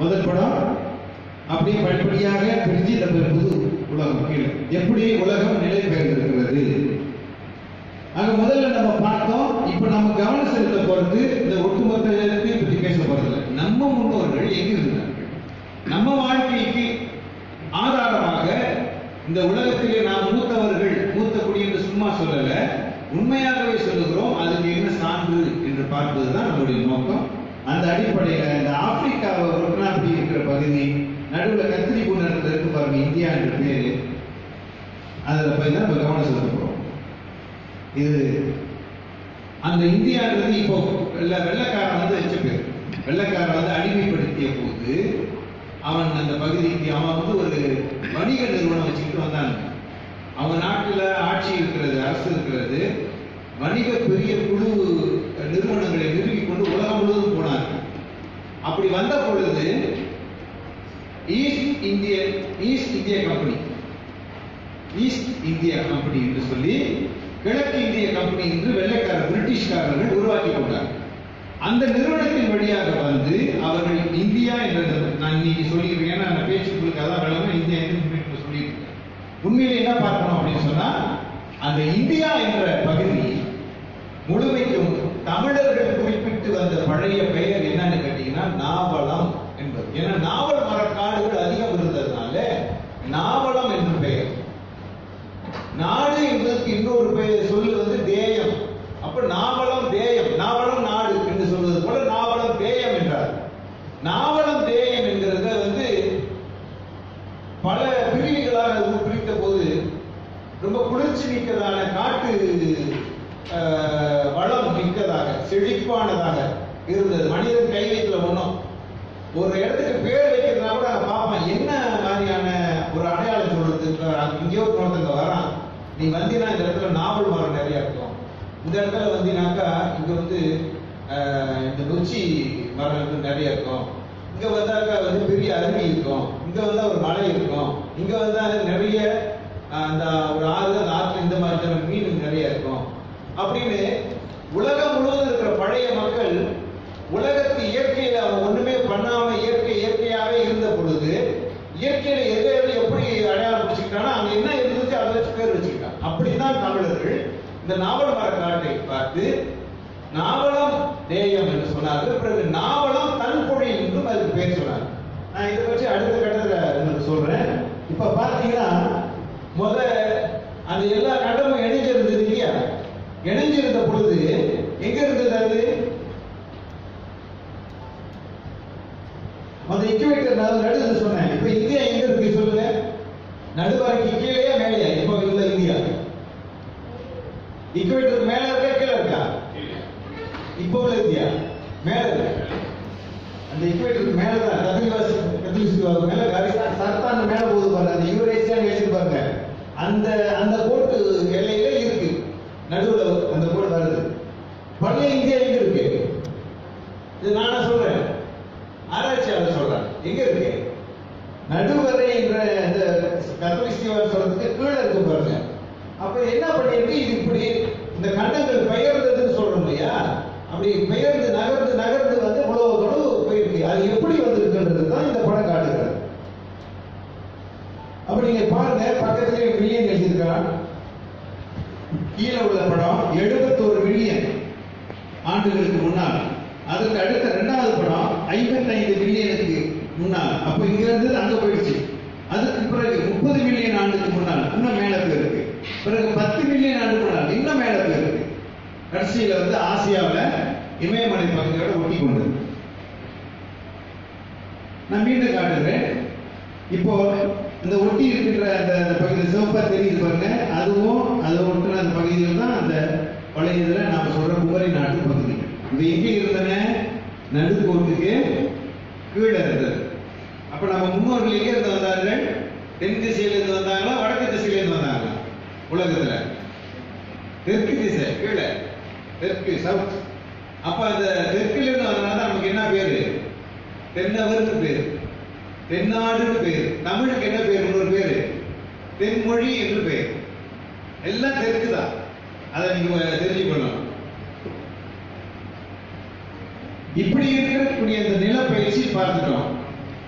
முதல் படம் அப்படியே படிப்படியாக பிரிஞ்சு இந்த புது உலகம் கீழே எப்படி உலகம் நிலை பெயர்ந்திருக்கிறது ஆக முதல்ல நம்ம பார்த்தோம் இப்ப நம்ம கவனம் செலுத்த போறது இந்த ஒட்டுமொத்த இடத்தையும் பற்றி பேச போறதில்ல நம்ம முன்னோர்கள் எங்க இருந்தார்கள் நம்ம வாழ்க்கைக்கு ஆதாரமாக இந்த உலகத்திலே நாம் மூத்தவர்கள் மூத்த குடி என்று சும்மா சொல்லல உண்மையாகவே சொல்லுகிறோம் அதுக்கு என்ன சான்று என்று பார்ப்பதுதான் நம்முடைய நோக்கம் அந்த அடிப்படையில இந்த ஆப்பிரிக்காவை ஒட்டுநாப்படி இருக்கிற பகுதி நடுவுல கத்திரி பூனத்துல இருக்கு பாருங்க இந்தியா என்ற பேரு அதுல போய் தான் நம்ம கவனம் செலுத்த போறோம் இது அந்த இந்தியான்றது இப்போ வெள்ள வெள்ளக்காரன் வந்து வச்ச பேர் வெள்ளக்காரன் வந்து அடிமைப்படுத்திய போது அவன் அந்த பகுதிக்கு அவன் வந்து ஒரு வணிக நிறுவனம் வச்சுக்கிட்டு வந்தாங்க அவங்க நாட்டுல ஆட்சி இருக்கிறது அரசு இருக்கிறது வணிக பெரிய குழு நிறுவனங்களை நிறுவி கொண்டு உலகம் முழுவதும் போனாங்க அப்படி வந்த பொழுது ஈஸ்ட் இந்திய ஈஸ்ட் இந்திய கம்பெனி ஈஸ்ட் இந்தியா கம்பெனி என்று சொல்லி கிழக்கு இந்திய கம்பெனி என்று வெள்ளைக்கார பிரிட்டிஷ்காரர்கள் உருவாக்கி கொண்டார் அந்த நிறுவனத்தின் வழியாக வந்து அவர்கள் இந்தியா என்ற நான் இன்னைக்கு சொல்லிக்கிறேன் ஏன்னா அந்த பேச்சுக்களுக்கு அதான் விளம்பரம் இந்தியா என்று சொல்லியிருக்கேன் உண்மையிலே என்ன பார்க்கணும் அப்படின்னு சொன்னா அந்த இந்தியா என்ற பகுதி முழுமைக்கும் தமிழர்கள் குறிப்பிட்டு வந்த பழைய பெயர் என்னன்னு கேட்டீங்கன்னா நாவலம் என்பது ஏன்னா நாவல் மரக்காடுகள் அதிகம் இருந்ததுனால நாவலம் என்று பெயர் நாடு என்பதற்கு இன்னொரு பெயர் சொல்லு வந்து தேயம் அப்ப நாவலம் தேயம் நாவலம் நாடு என்று சொல்வது போல நாவலம் தேயம் என்றார் நாவலம் தேயம் என்கிறத வந்து பல பிரிவுகளாக அது பிரித்த போது ரொம்ப குளிர்ச்சி மிக்கதான காட்டு அஹ், வளம் மிக்கதாக செழிப்பானதாக இருந்தது மனிதன் கை வைக்கல ஒண்ணும் ஒரு இடத்துக்கு பேர் வைக்கிறதுனா கூட நான் பார்ப்பேன் என்ன மாதிரியான ஒரு அடையாளம் சொல்றது இப்ப அங்க இங்கேயோ ஒருத்தங்க வரான் நீ வந்தீங்கன்னா இந்த இடத்துல நாவல் மரம் நிறைய இருக்கும் இந்த இடத்துல வந்தீங்கன்னாக்கா இங்க வந்து அஹ், இந்த நொச்சி மரம் வந்து நிறைய இருக்கும் இங்க வந்தாக்கா வந்து பெரிய அருவி இருக்கும் இங்க வந்தா ஒரு மலை இருக்கும் இங்க வந்தா நிறைய அஹ், அந்த ஒரு ஆறு அந்த ஆற்றுல இந்த மாதிரி மீன் நிறைய இருக்கும் அப்படின்னு உலகம் முழுவதும் இருக்கிற பழைய மக்கள் உலகத்து இயற்கையில அவன் ஒண்ணுமே பண்ணாம இயற்கை இயற்கையாவே இருந்த பொழுது இயற்கையில எது எது எப்படி அடையாளம் பிடிச்சிக்கிட்டானோ அங்க என்ன இருந்துச்சு அதை வச்சு பேர் வச்சுக்கிட்டான் அப்படித்தான் தமிழர்கள் இந்த நாவல் மர காட்டை பார்த்து நாவலம் தேயம் என்று சொன்னார்கள் பிறகு நாவலம் தன்பொழி என்றும் அதுக்கு பேர் சொன்னார் நான் இதை பற்றி அடுத்த கட்டத்துல உங்களுக்கு சொல்றேன் இப்ப பாத்தீங்கன்னா முத அந்த எல்லா கட்டமும் இணைஞ்சிருந்தது இல்லையா இணைஞ்சிருந்த பொழுது எங்க இருந்தது அது அந்த இக்குவேட்டர் நான் நடுவில் சொன்னேன் இப்ப இந்தியா எங்க இருக்கு சொல்லுங்க நடுவரைக்கு கீழே மேலே இப்போ இல்ல இந்தியா இக்குவேட்டருக்கு மேல இருக்கா கீழே இருக்கா இப்போ உள்ள இந்தியா மேல இருக்கு அந்த இக்குவேட்டருக்கு மேல தான் கபில்வாசி கபில்வாசி மேல கரிசா சர்தான் மேல போகுது பாருங்க அந்த யூரேசியான்னு எழுதி பாருங்க அந்த அந்த கோட்டு எல்லையில இருக்கு நடுவுல அந்த கோடு வருது பழைய இந்தியா எங்க இருக்கு இது நானா சொல்றேன் ஆராய்ச்சியாளர் சொல்றாங்க எங்க இருக்கு நடுவரை என்ற இந்த கத்தோலிஸ்தியவர் சொல்றதுக்கு கீழே இருக்கு பாருங்க அப்ப என்ன பண்ணிருக்கு இது இப்படி இந்த கண்டங்கள் பெயர்ந்ததுன்னு சொல்றோம் இல்லையா அப்படி பெயர்ந்து நகர்ந்து நகர்ந்து வந்து இவ்வளவு தொலைவு போயிருக்கு அது எப்படி வந்திருக்குன்றது தான் இந்த படம் காட்டுகிறது அப்ப நீங்க பாருங்க பக்கத்துல மில்லியன் எழுதியிருக்கான் கீழே உள்ள படம் எழுபத்தோரு மில்லியன் ஆண்டுகளுக்கு முன்னால் அதுக்கு அடுத்த ரெண்டாவது படம் ஐம்பத்தைந்து மில்லியனுக்கு முன்னால் அப்ப இங்க இருந்து அங்க போயிடுச்சு அதுக்கு பிறகு முப்பது மில்லியன் ஆண்டுக்கு முன்னால் இன்னும் மேல போயிருக்கு பிறகு பத்து மில்லியன் ஆண்டு முன்னால் இன்னும் மேல போயிருக்கு கடைசியில வந்து ஆசியாவுல இமயமலை பகுதியோட ஒட்டி கொண்டது நான் மீண்டும் காட்டுகிறேன் இப்போ இந்த ஒட்டி இருக்கின்ற அந்த அந்த பகுதி சிவப்பா தெரியுது பாருங்க அதுவும் அதை ஒட்டுன அந்த பகுதியில் தான் அந்த பழைய இதுல நாம சொல்ற குமரி நாட்டு பகுதி இது எங்க இருந்தன நடுக்கோட்டுக்கு கீழே இருந்தது அப்ப நம்ம முன்னோர்கள் எங்க இருந்து வந்தார்கள் தென் திசையில இருந்து வந்தாங்களா வடக்கு திசையில இருந்து வந்தாங்களா உலகத்துல தெற்கு திசை கீழே தெற்கு சவுத் அப்ப அந்த தெற்குல இருந்து வந்தனால நமக்கு என்ன பேரு தென்னவருக்கு பேரு தென்னாடுன்னு பேரு தமிழுக்கு என்ன பேர் இன்னொரு பேரு தென்மொழி என்று பேர் எல்லாம் தெற்கு தான் அதை நீங்க தெரிஞ்சுக்கணும் இப்படி இருக்கக்கூடிய இந்த நிலப்பயிற்சி பார்த்துட்டோம்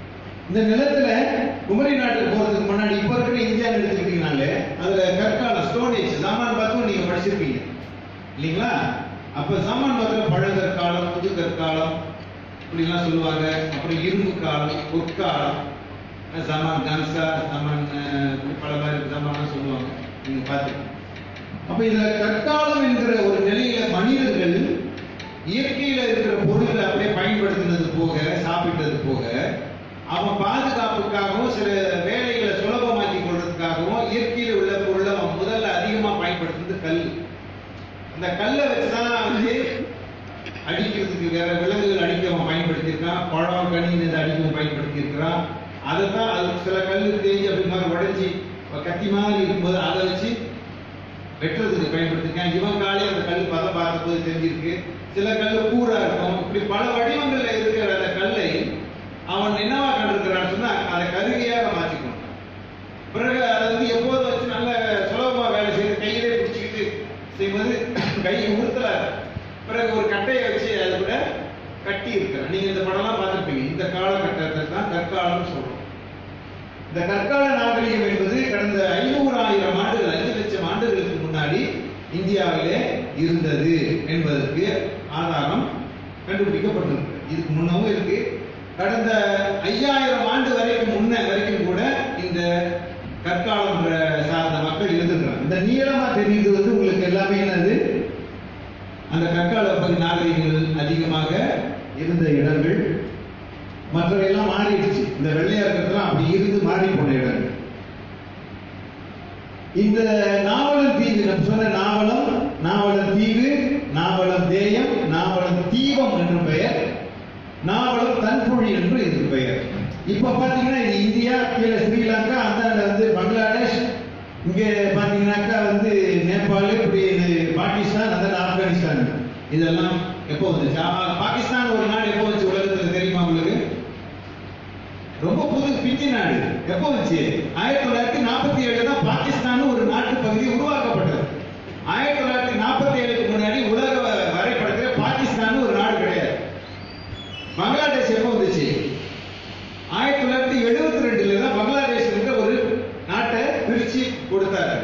இந்த நிலத்துல குமரி நாட்டுக்கு போறதுக்கு முன்னாடி இப்ப இருக்கிற இந்தியான்னு எடுத்துக்கிட்டீங்கனாலே அதுல கற்காலம் ஸ்டோனேஜ் சாமான் பார்த்தும் நீங்க படிச்சிருப்பீங்க இல்லைங்களா அப்ப சாமான் பார்த்துல பழங்கற்காலம் புது கற்காலம் இப்படிலாம் சொல்லுவாங்க அப்புறம் இரும்பு காலம் பொற்காலம் சமான் கன்சா சமான் அஹ், இப்படி பல மாதிரி சமான்லாம் சொல்லுவாங்க நீங்க பார்த்து அப்ப இதுல கற்காலம் என்கிற ஒரு நிலையில மனிதர்கள் இயற்கையில இருக்கிற பொருள்களை அப்படியே பயன்படுத்தினது போக சாப்பிட்டது போக அவன் பாதுகாப்புக்காகவும் சில வேலைகளை சுலபமாக்கி கொள்றதுக்காகவும் இயற்கையில உள்ள பொருளை அவன் முதல்ல அதிகமா பயன்படுத்துறது கல் அந்த கல்லை வச்சுதான் வந்து அடிக்கிறதுக்கு வேற விலங்குகள் அடிக்க அவன் பயன்படுத்தியிருக்கான் பழம் கனின்னு இதை அடிக்க அவன் பயன்படுத்தியிருக்கிறான் அதை தான் அது சில கல் தேஞ்சு அப்படி மாதிரி உடைஞ்சி கத்தி மாதிரி இருக்கும்போது அதை வச்சு வெட்டுறதுக்கு பயன்படுத்திருக்கான் இவன் காலையில் அந்த கல் பதம் பார்த்தபோது தெரிஞ்சிருக்கு சில கல் கூரா இருக்கும் இப்படி பல வடிவங்கள்ல இருக்கிற அந்த கல்லை அவன் என்னவா கண்டிருக்கிறான்னு சொன்னா அதை கருவியாக மாற்றிக்கணும் பிறகு அதை வந்து எப்போதும் வச்சு நல்ல சுலபமா வேலை செய்து கையிலே பிடிச்சிக்கிட்டு செய்வது கை உறுத்தல பிறகு ஒரு கட்டையை வச்சு அது கூட கட்டி இருக்கிறான் நீங்க இந்த படம்லாம் பார்த்திருப்பீங்க இந்த காலகட்டத்தை தான் கற்காலம்னு சொல்றோம் இந்த கற்கால நாகரிகம் என்பது கடந்த ஐநூறு ஆயிரம் ஆண்டுகள் அஞ்சு லட்சம் ஆண்டுகளுக்கு முன்னாடி இந்தியாவிலே இருந்தது என்பதற்கு ஆதாரம் கண்டுபிடிக்கப்பட்டிருக்கு இதுக்கு முன்னவும் இருக்கு கடந்த ஐயாயிரம் ஆண்டு வரைக்கும் முன்ன வரைக்கும் கூட இந்த கற்காலம் என்ற சார்ந்த மக்கள் இருந்திருக்கிறாங்க இந்த நீளமா தெரியுது வந்து உங்களுக்கு எல்லாமே என்னது அந்த கற்கால பகுதி நாகரிகங்கள் அதிகமாக இருந்த இடங்கள் மற்றவையெல்லாம் மாறிடுச்சு இந்த வெள்ளையா இருக்கிறதுலாம் அப்படி இருந்து மாறி போன இடங்கள் இந்த நாவலம் தீவு நம்ம சொன்ன நாவலம் நாவலம் தீவு நாவலம் தேயம் நாவலம் தீபம் என்று பெயர் நாவலம் தன்புழி என்று இதுக்கு பெயர் இப்ப பாத்தீங்கன்னா இது இந்தியா கீழே ஸ்ரீலங்கா அந்தாண்ட வந்து பங்களாதேஷ் இங்க பாத்தீங்கன்னாக்கா வந்து நேபாள் இப்படி இது பாகிஸ்தான் அந்தாண்ட ஆப்கானிஸ்தான் இதெல்லாம் எப்போ வந்துச்சு ஆமா, பாகிஸ்தான் ஒரு நாடு எப்போ வந்துச்சு உலகத்துல தெரியுமா உங்களுக்கு ரொம்ப புது பிஞ்சு நாடு எப்போ வந்துச்சு ஆயிரத்தி தொள்ளாயிரத்தி நாற்பத்தி ஏழு தான் பாகிஸ்தான் ஒரு நாட்டு பகுதி உருவாக்கப்பட்டது ஆயிரத்தி தொள்ளாயிரத்தி நாற்பத்தி ஏழுக்கு முன்னாடி உலக வ- வரைபடத்தில் பாகிஸ்தான் ஒரு நாடு கிடையாது பங்களாதேஷ் எப்போ வந்துச்சு ஆயிரத்தி தொள்ளாயிரத்தி எழுபத்தி ரெண்டுல தான் பங்களாதேஷ் என்ற ஒரு நாட்டை பிரிச்சு கொடுத்தாரு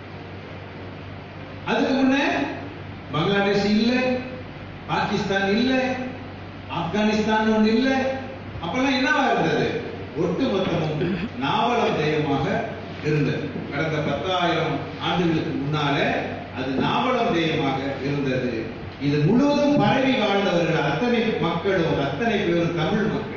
அதுக்கு முன்ன பங்களாதேஷ் இல்ல பாகிஸ்தான் இல்ல ஆப்கானிஸ்தான் ஒண்ணு இல்ல அப்பெல்லாம் என்னவா இருந்தது ஒட்டு மொத்தமும் நாவலம் தேயமாக இருந்தது கடந்த பத்தாயிரம் ஆண்டுகளுக்கு முன்னால அது நாவலம் தேயமாக இருந்தது இது முழுவதும் பரவி வாழ்ந்தவர்கள் அத்தனை மக்களும் அத்தனை பேரும் தமிழ் மக்கள்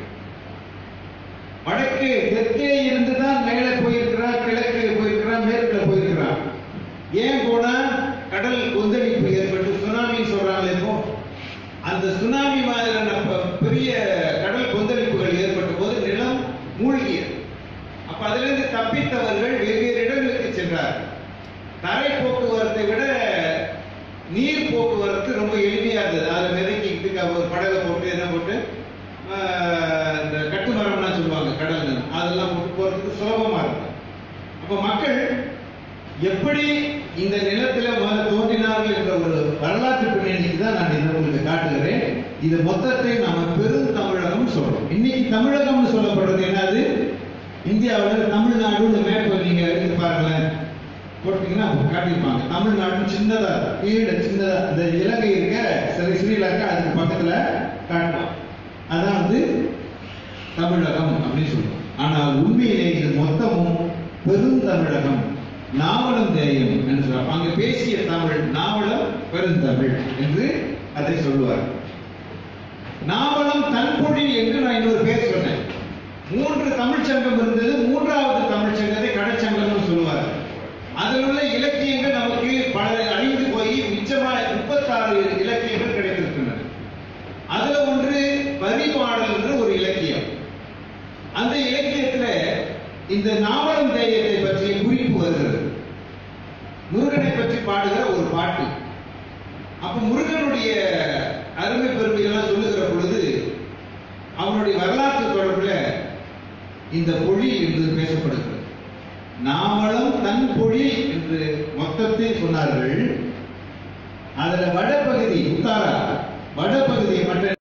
வடக்கு தெற்கே இருந்து தான் மேலே போயிருக்கிறார் கிழக்கு போயிருக்கிறார் மேற்குல போயிருக்கிறார் ஏன் போனா கடல் கொந்தளிப்பு ஏற்பட்டு சுனாமி சொல்றாங்களே இப்போ அந்த சுனாமி மாதிரியான ப- பெரிய கடல் கொந்தளிப்புகள் ஏற்பட்ட போது நிலம் மூழ்கியது அப்ப அதிலிருந்து தப்பித்தவர்கள் வெவ்வேறு இடங்களுக்கு சென்றார்கள் தரை போக்குவரத்தை விட நீர் போக்குவரத்து ரொம்ப எளிமையா இருந்தது அதை மிதக்கிக்கிட்டு க- ஒரு படகை போட்டு என்ன போட்டு ஆஹ், இந்த கட்டுமரம்லாம் சொல்லுவாங்க கடல் நிலம். அதெல்லாம் போட்டு போறதுக்கு சுலபமா இருக்கும் அப்ப மக்கள் எப்படி இந்த நிலத்துல முதல்ல தோன்றினார்கள் என்ற ஒரு வரலாற்று பின்னணிக்கு தான் நான் இதை உங்களுக்கு காட்டுகிறேன் இது மொத்தத்தை நாம பெரும் தமிழகம் சொல்றோம் இன்னைக்கு தமிழகம்னு சொல்லப்படுறது என்னது இந்தியாவில் தமிழ்நாடு இந்த மேப் நீங்க எடுத்து பாருங்களேன் போட்டீங்கன்னா காட்டியிருப்பாங்க தமிழ்நாடு சின்னதா கீழே சின்னதா இந்த இலங்கை இருக்க சரி ஸ்ரீலங்கா அதுக்கு பக்கத்துல காட்டுவான் அதான் வந்து தமிழகம் அப்படின்னு சொல்லுவோம் ஆனால் உண்மையிலே இது மொத்தமும் பெருந்தமிழகம் நாவலம் தேயம் என்று சொல்லுவாங்க அங்க பேசிய தமிழ் நாவலம் பெருந்தமிழ் என்று அதை சொல்லுவார் நாவலம் தன்பொழி என்று நான் இன்னொரு பேர் சொன்னேன் மூன்று தமிழ்ச் சங்கம் இருந்தது மூன்றாவது தமிழ்ச் சங்கத்தை கடற்சங்கம்னு சொல்லுவார் அதில் உள்ள இலக்கியங்கள் நமக்கு பல அழிந்து போய் மிச்சமா முப்பத்தாறு இலக்கியங்கள் கிடைத்திருக்கின்றன அதுல ஒன்று பரிபாடல் என்று ஒரு இலக்கியம் அந்த இலக்கியத்துல இந்த நாவலம் தேயத்தை பற்றிய குறிப்பு வருகிறது முருகனை பற்றி பாடுகிற ஒரு பாட்டு அப்ப முருகனுடைய அருமை பெருமைகள்லாம் சொல்லுகிற பொழுது அவனுடைய வரலாற்று தொடர்புல இந்த பொழி என்று பேசப்படுகிறது நாவலம் தன் பொழி என்று மொத்தத்தை சொன்னார்கள் அதுல வடபகுதி உத்தாரா வடபகுதி மற்ற